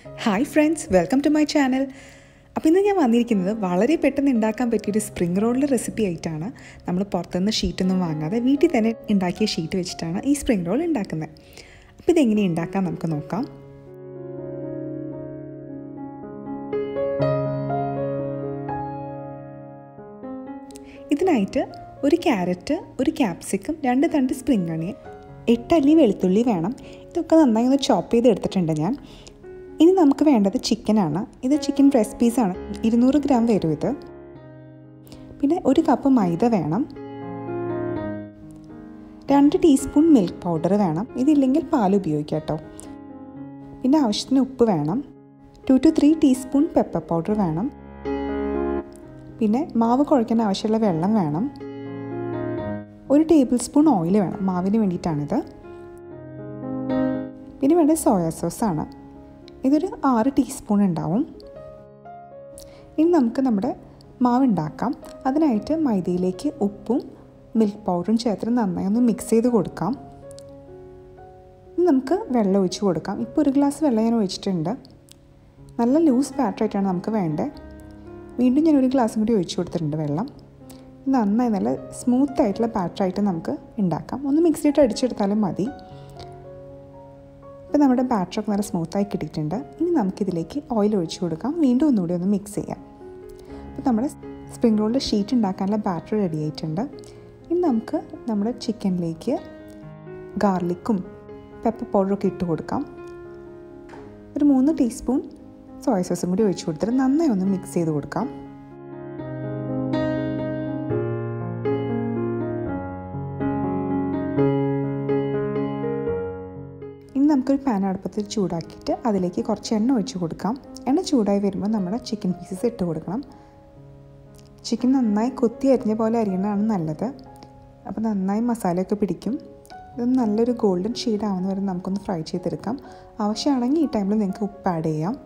hi friends welcome to my channel അപ്പോൾ ഇന്ന് ഞാൻ വന്നിരിക്കുന്നത് വളരെ പെട്ടെന്ന് ഉണ്ടാക്കാൻ പറ്റിയൊരു സ്പ്രിംഗ് റോളിൻ്റെ റെസിപ്പി ആയിട്ടാണ് നമ്മൾ പുറത്തുനിന്ന് ഷീറ്റൊന്നും വാങ്ങാതെ വീട്ടിൽ തന്നെ ഉണ്ടാക്കിയ ഷീറ്റ് വെച്ചിട്ടാണ് ഈ സ്പ്രിംഗ് റോൾ ഉണ്ടാക്കുന്നത് അപ്പോൾ ഇതെങ്ങനെ ഉണ്ടാക്കാം നമുക്ക് നോക്കാം ഇതിനായിട്ട് ഒരു ക്യാരറ്റ് ഒരു ക്യാപ്സിക്കം രണ്ട് തണ്ട് സ്പ്രിംഗ് അണിയൻ എട്ടല്ലി വെളുത്തുള്ളി വേണം ഇതൊക്കെ നന്നായി ഒന്ന് ചോപ്പ് ചെയ്ത് എടുത്തിട്ടുണ്ട് ഞാൻ ഇനി നമുക്ക് വേണ്ടത് ചിക്കനാണ് ഇത് ചിക്കൻ ബ്രസ്റ്റ് പീസാണ് ഇരുന്നൂറ് ഗ്രാം വരും ഇത് പിന്നെ ഒരു കപ്പ് മൈദ വേണം രണ്ട് ടീസ്പൂൺ മിൽക്ക് പൗഡർ വേണം ഇതില്ലെങ്കിൽ പാൽ ഉപയോഗിക്കാം കേട്ടോ പിന്നെ ആവശ്യത്തിന് ഉപ്പ് വേണം two to three teaspoon pepper powder വേണം പിന്നെ മാവ് കുഴയ്ക്കാൻ ആവശ്യമുള്ള വെള്ളം വേണം ഒരു ടേബിൾ സ്പൂൺ ഓയിൽ വേണം മാവിന് വേണ്ടിയിട്ടാണിത് പിന്നെ വേണ്ടത് സോയാ സോസാണ് ഇതൊരു ആറ് ടീസ്പൂൺ ഉണ്ടാവും ഇനി നമുക്ക് നമ്മുടെ മാവ് ഉണ്ടാക്കാം അതിനായിട്ട് മൈദയിലേക്ക് ഉപ്പും മിൽക്ക് പൗഡറും ചേർത്ത് നന്നായി ഒന്ന് മിക്സ് ചെയ്ത് കൊടുക്കാം ഇനി നമുക്ക് വെള്ളം ഒഴിച്ച് കൊടുക്കാം ഇപ്പോൾ ഒരു ഗ്ലാസ് വെള്ളം ഞാൻ ഒഴിച്ചിട്ടുണ്ട് നല്ല ലൂസ് ബാറ്ററായിട്ടാണ് നമുക്ക് വേണ്ടത് വീണ്ടും ഞാൻ ഒരു ഗ്ലാസ്സും കൂടി ഒഴിച്ചു കൊടുത്തിട്ടുണ്ട് വെള്ളം നന്നായി നല്ല സ്മൂത്ത് ആയിട്ടുള്ള ബാറ്ററായിട്ട് നമുക്ക് ഉണ്ടാക്കാം ഒന്ന് മിക്സിയിട്ട് അടിച്ചെടുത്താലും മതി ഇപ്പോൾ നമ്മുടെ ബാറ്ററൊക്കെ നല്ല സ്മൂത്തായി കിട്ടിയിട്ടുണ്ട് ഇനി നമുക്കിതിലേക്ക് ഓയിൽ ഒഴിച്ചു കൊടുക്കാം വീണ്ടും ഒന്നുകൂടി ഒന്ന് മിക്സ് ചെയ്യാം അപ്പോൾ നമ്മുടെ സ്പ്രിംഗ് റോളിൻ്റെ ഷീറ്റ് ഉണ്ടാക്കാനുള്ള ബാറ്റർ റെഡി ആയിട്ടുണ്ട് ഇനി നമുക്ക് നമ്മുടെ ചിക്കനിലേക്ക് ഗാർലിക്കും പെപ്പർ പൗഡറൊക്കെ ഇട്ട് കൊടുക്കാം ഒരു മൂന്ന് ടീസ്പൂൺ സോയ സോസും കൂടി ഒഴിച്ചു കൊടുത്തിട്ട് നന്നായി ഒന്ന് മിക്സ് ചെയ്ത് കൊടുക്കാം ഇനി നമുക്കൊരു പാൻ അടുപ്പത്തിൽ ചൂടാക്കിയിട്ട് അതിലേക്ക് കുറച്ച് എണ്ണ ഒഴിച്ച് കൊടുക്കാം എണ്ണ ചൂടായി വരുമ്പോൾ നമ്മുടെ ചിക്കൻ പീസസ് ഇട്ട് കൊടുക്കണം ചിക്കൻ നന്നായി കൊത്തി അരിഞ്ഞ പോലെ അരിയണതാണ് നല്ലത് അപ്പോൾ നന്നായി മസാലയൊക്കെ പിടിക്കും ഇത് നല്ലൊരു ഗോൾഡൻ ഷെയ്ഡ് ആവുന്ന വരെ നമുക്കൊന്ന് ഫ്രൈ ചെയ്തെടുക്കാം ആവശ്യമാണെങ്കിൽ ഈ ടൈമിൽ നിങ്ങൾക്ക് ഉപ്പ് ആഡ് ചെയ്യാം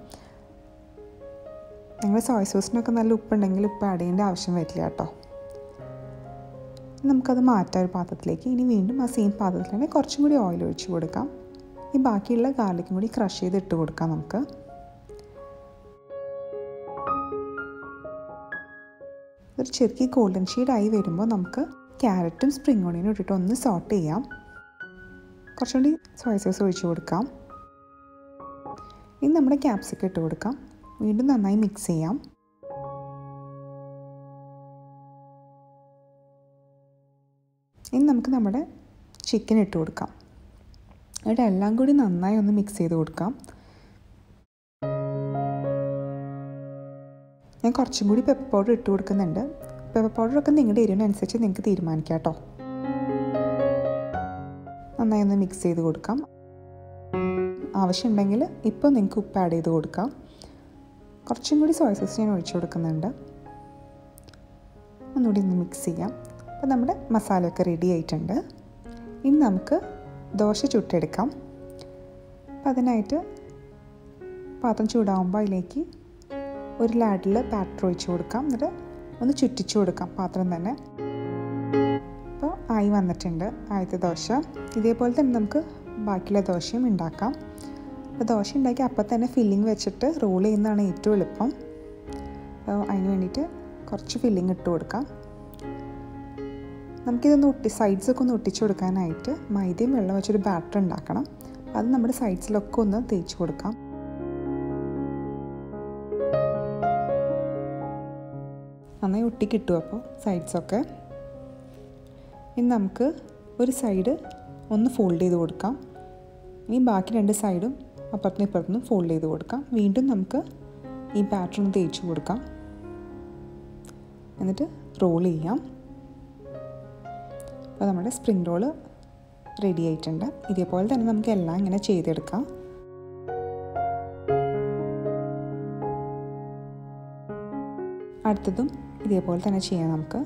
നിങ്ങൾ സോയ സോസിനൊക്കെ നല്ല ഉപ്പുണ്ടെങ്കിൽ ഉപ്പ് ആഡ് ചെയ്യേണ്ട ആവശ്യം വരില്ല കേട്ടോ നമുക്കത് മാറ്റാം ഒരു പാത്രത്തിലേക്ക് ഇനി വീണ്ടും ആ സെയിം പാത്രത്തിൽ തന്നെ കുറച്ചും കൂടി ഓയിൽ ഒഴിച്ച് കൊടുക്കാം ഈ ബാക്കിയുള്ള ഗാർലിക്കും കൂടി ക്രഷ് ചെയ്ത് ഇട്ട് കൊടുക്കാം നമുക്ക് ഒരു ചെറിയ ഗോൾഡൻ ഷെയ്ഡായി വരുമ്പോൾ നമുക്ക് ക്യാരറ്റും സ്പ്രിംഗ് ഓണിയനും ഇട്ടിട്ട് ഒന്ന് സോട്ട് ചെയ്യാം കുറച്ചുകൂടി സോയ സോസ് ഒഴിച്ച് കൊടുക്കാം ഇനി നമ്മുടെ ക്യാപ്സിക്കം ഇട്ട് കൊടുക്കാം വീണ്ടും നന്നായി മിക്സ് ചെയ്യാം ഇനി നമുക്ക് നമ്മുടെ ചിക്കൻ ഇട്ട് കൊടുക്കാം എന്നിട്ട് എല്ലാം കൂടി നന്നായി ഒന്ന് മിക്സ് ചെയ്ത് കൊടുക്കാം ഞാൻ കുറച്ചും കൂടി പെപ്പർ പൗഡർ ഇട്ട് കൊടുക്കുന്നുണ്ട് പെപ്പർ പൗഡറൊക്കെ നിങ്ങളുടെ എരിവിനനുസരിച്ച് നിങ്ങൾക്ക് തീരുമാനിക്കാം കേട്ടോ നന്നായി ഒന്ന് മിക്സ് ചെയ്ത് കൊടുക്കാം ആവശ്യമുണ്ടെങ്കിൽ ഇപ്പോൾ നിങ്ങൾക്ക് ഉപ്പ് ആഡ് ചെയ്ത് കൊടുക്കാം കുറച്ചും കൂടി സോയ സോസ് ഞാൻ ഒഴിച്ചു കൊടുക്കുന്നുണ്ട് ഒന്നുകൂടി ഒന്ന് മിക്സ് ചെയ്യാം അപ്പോൾ നമ്മുടെ മസാലയൊക്കെ റെഡി ആയിട്ടുണ്ട് ഇനി നമുക്ക് ദോശ ചുട്ടെടുക്കാം അപ്പം അതിനായിട്ട് പാത്രം ചൂടാകുമ്പോൾ അതിലേക്ക് ഒരു ലാഡിൽ ബാറ്റർ ഒഴിച്ച് കൊടുക്കാം എന്നിട്ട് ഒന്ന് ചുറ്റിച്ചു കൊടുക്കാം പാത്രം തന്നെ അപ്പോൾ ആയി വന്നിട്ടുണ്ട് ആദ്യത്തെ ദോശ ഇതേപോലെ തന്നെ നമുക്ക് ബാക്കിയുള്ള ദോശയും ഉണ്ടാക്കാം അപ്പോൾ ദോശ ഉണ്ടാക്കി അപ്പം തന്നെ ഫില്ലിങ് വെച്ചിട്ട് റോൾ ചെയ്യുന്നതാണ് ഏറ്റവും എളുപ്പം അപ്പോൾ അതിന് വേണ്ടിയിട്ട് കുറച്ച് ഫില്ലിങ് ഇട്ട് കൊടുക്കാം നമുക്കിതൊന്ന് ഒട്ടി സൈഡ്സൊക്കെ ഒന്ന് ഒട്ടിച്ചു കൊടുക്കാനായിട്ട് മൈദയും വെള്ളം വെച്ചൊരു ബാറ്റർ ഉണ്ടാക്കണം അത് നമ്മുടെ സൈഡ്സിലൊക്കെ ഒന്ന് തേച്ച് കൊടുക്കാം നന്നായി ഒട്ടി കിട്ടും അപ്പോൾ സൈഡ്സൊക്കെ ഇനി നമുക്ക് ഒരു സൈഡ് ഒന്ന് ഫോൾഡ് ചെയ്ത് കൊടുക്കാം ഇനി ബാക്കി രണ്ട് സൈഡും അപ്പുറത്തും ഇപ്പുറത്തും ഫോൾഡ് ചെയ്ത് കൊടുക്കാം വീണ്ടും നമുക്ക് ഈ ബാറ്റർ ഒന്ന് തേച്ച് കൊടുക്കാം എന്നിട്ട് റോൾ ചെയ്യാം അപ്പോൾ നമ്മുടെ സ്പ്രിംഗ് റോള് റെഡി ആയിട്ടുണ്ട് ഇതേപോലെ തന്നെ നമുക്ക് എല്ലാം ഇങ്ങനെ ചെയ്തെടുക്കാം അടുത്തതും ഇതേപോലെ തന്നെ ചെയ്യാം നമുക്ക്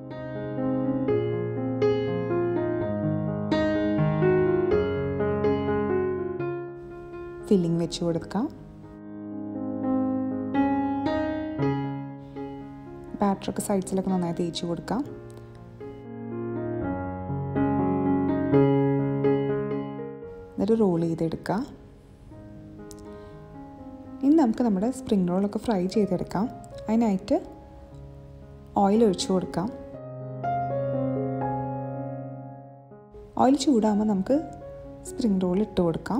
ഫില്ലിംഗ് വെച്ച് കൊടുക്കാം ബാറ്ററൊക്കെ സൈഡ്സിലൊക്കെ നന്നായി തേച്ച് കൊടുക്കാം എന്നിട്ട് റോൾ ചെയ്തെടുക്കുക ഇനി നമുക്ക് നമ്മുടെ സ്പ്രിംഗ് റോളൊക്കെ ഫ്രൈ ചെയ്തെടുക്കാം അതിനായിട്ട് ഓയിൽ ഒഴിച്ചു കൊടുക്കാം ഓയിൽ ചൂടാകുമ്പോൾ നമുക്ക് സ്പ്രിംഗ് റോൾ ഇട്ട് കൊടുക്കാം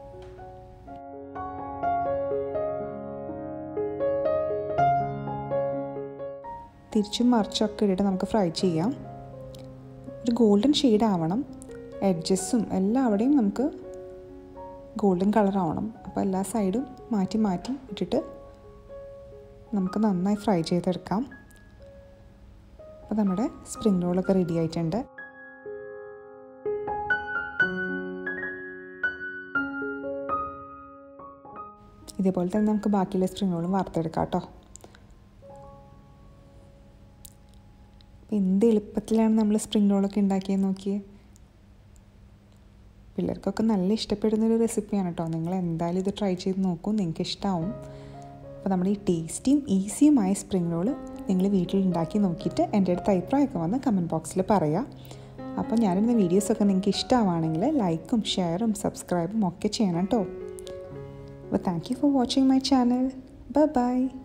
തിരിച്ചും മറിച്ചൊക്കെ ഇട്ടിട്ട് നമുക്ക് ഫ്രൈ ചെയ്യാം ഒരു ഗോൾഡൻ ഷെയ്ഡ് ആവണം എഡ്ജസും എല്ലാം അവിടെയും നമുക്ക് ഗോൾഡൻ കളർ ആവണം അപ്പോൾ എല്ലാ സൈഡും മാറ്റി മാറ്റി ഇട്ടിട്ട് നമുക്ക് നന്നായി ഫ്രൈ ചെയ്തെടുക്കാം അപ്പോൾ നമ്മുടെ സ്പ്രിംഗ് റോളൊക്കെ റെഡി ആയിട്ടുണ്ട് ഇതേപോലെ തന്നെ നമുക്ക് ബാക്കിയുള്ള സ്പ്രിംഗ് റോളും വറുത്തെടുക്കാം കേട്ടോ അപ്പോൾ എന്ത് എളുപ്പത്തിലാണ് നമ്മൾ സ്പ്രിംഗ് റോളൊക്കെ ഉണ്ടാക്കിയത് നോക്കിയേ പിള്ളേർക്കൊക്കെ നല്ല ഇഷ്ടപ്പെടുന്നൊരു റെസിപ്പിയാണ് കേട്ടോ നിങ്ങൾ എന്തായാലും ഇത് ട്രൈ ചെയ്ത് നോക്കൂ നിങ്ങൾക്ക് ഇഷ്ടമാവും അപ്പോൾ നമ്മുടെ ഈ ടേസ്റ്റിയും ഈസിയുമായ സ്പ്രിംഗ് റോള് നിങ്ങൾ വീട്ടിൽ ഉണ്ടാക്കി നോക്കിയിട്ട് എൻ്റെ അടുത്ത് അഭിപ്രായമൊക്കെ വന്ന് കമൻറ്റ് ബോക്സിൽ പറയാം അപ്പോൾ ഞാനിടുന്ന വീഡിയോസൊക്കെ നിങ്ങൾക്ക് ഇഷ്ടമാണെങ്കിൽ ലൈക്കും ഷെയറും സബ്സ്ക്രൈബും ഒക്കെ ചെയ്യണം കേട്ടോ അപ്പോൾ thank you for watching my channel bye by